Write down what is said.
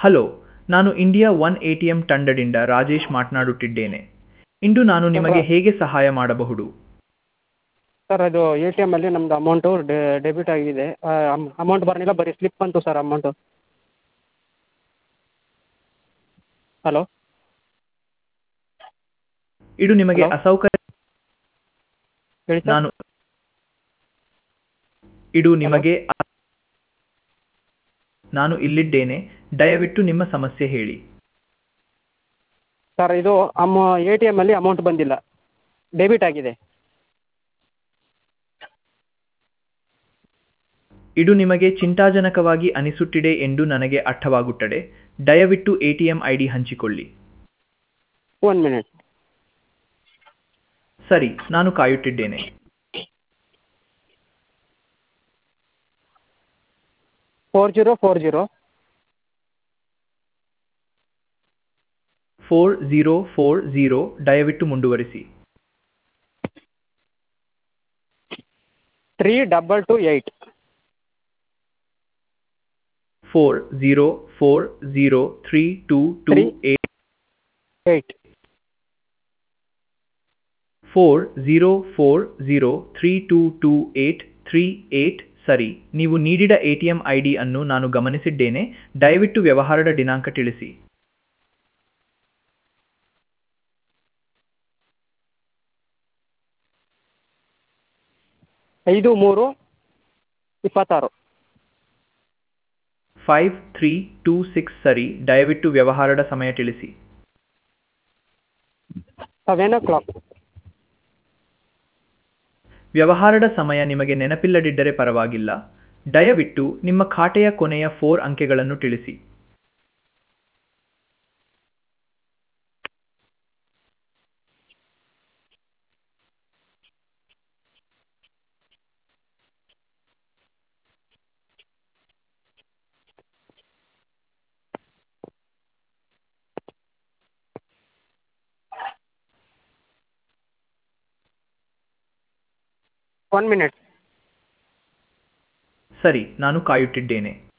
Hello ನಾನು India one A T M ತಂಡದಿಂದ ರಾಜೇಶ್ ಮಾತನಾಡುತ್ತಿದ್ದೇನೆ ಇಂದು ನಾನು ನಿಮಗೆ ಹೇಗೆ ಸಹಾಯ ಮಾಡಬಹುದು ಸರ್ ಅದು ಎ ಟಿ ಎಮ್ಮಲ್ಲಿ ನಮ್ಮದು ಅಮೌಂಟು ಡೆಬಿಟ್ ಆಗಿದೆ ಅಮೌಂಟ್ ಬರಲಿಲ್ಲ ಬರೀ ಸ್ಲಿಪ್ ಬಂತು ಸರ್ ಅಮೌಂಟು ಹಲೋ ಇದು ನಿಮಗೆ Hello? ಅಸೌಕರ್ಯ ಹೇಳಿ ಸರ್ ನಾನು ಇದು ನಿಮಗೆ ಅ- ನಾನು ಇಲ್ಲಿದ್ದೇನೆ ದಯವಿಟ್ಟು ನಿಮ್ಮ ಸಮಸ್ಯೆ ಹೇಳಿ ಸರ್ ಇದು ಅಮ್ಮ ಎ ಟಿ ಎಮ್ಮಲ್ಲಿ ಅಮೌಂಟ್ ಬಂದಿಲ್ಲ ಡೆಬಿಟ್ ಆಗಿದೆ ಇದು ನಿಮಗೆ ಚಿಂತಾಜನಕವಾಗಿ ಅನಿಸುತ್ತಿದೆ ಎಂದು ನನಗೆ ಅರ್ಥವಾಗುತ್ತದೆ ದಯವಿಟ್ಟು A T M I D ಹಂಚಿಕೊಳ್ಳಿ ಒನ್ ಮಿನಿಟ್ ಸರಿ ನಾನು ಕಾಯುತ್ತಿದ್ದೇನೆ four zero four zero four zero four zero ದಯವಿಟ್ಟು ಮುಂದುವರಿಸಿ three double two eight four zero four zero three two two Three. Eight eight four zero four zero three two two eight three eight ಸರಿ ನೀವು ನೀಡಿದ A T M I D ಅನ್ನು ನಾನು ಗಮನಿಸಿದ್ದೇನೆ ದಯವಿಟ್ಟು ವ್ಯವಹಾರದ ದಿನಾಂಕ ತಿಳಿಸಿ ಐದು ಮೂರು ಇಪ್ಪತ್ತಾರು ಫೈವ್ ತ್ರೀ ಟೂ ಸಿಕ್ಸ್ ಸರಿ ದಯವಿಟ್ಟು ವ್ಯವಹಾರದ ಸಮಯ ತಿಳಿಸಿ ಸೆವೆನ್ ಓ ಕ್ಲಾಕ್ ವ್ಯವಹಾರದ ಸಮಯ ನಿಮಗೆ ನೆನಪಿಲ್ಲದಿದ್ದರೆ ಪರವಾಗಿಲ್ಲ ದಯವಿಟ್ಟು ನಿಮ್ಮ ಖಾತೆಯ ಕೊನೆಯ ಫೋರ್ ಅಂಕೆಗಳನ್ನು ತಿಳಿಸಿ ಒನ್ ಮಿನಿಟ್ ಸರಿ ನಾನು ಕಾಯುತ್ತಿದ್ದೇನೆ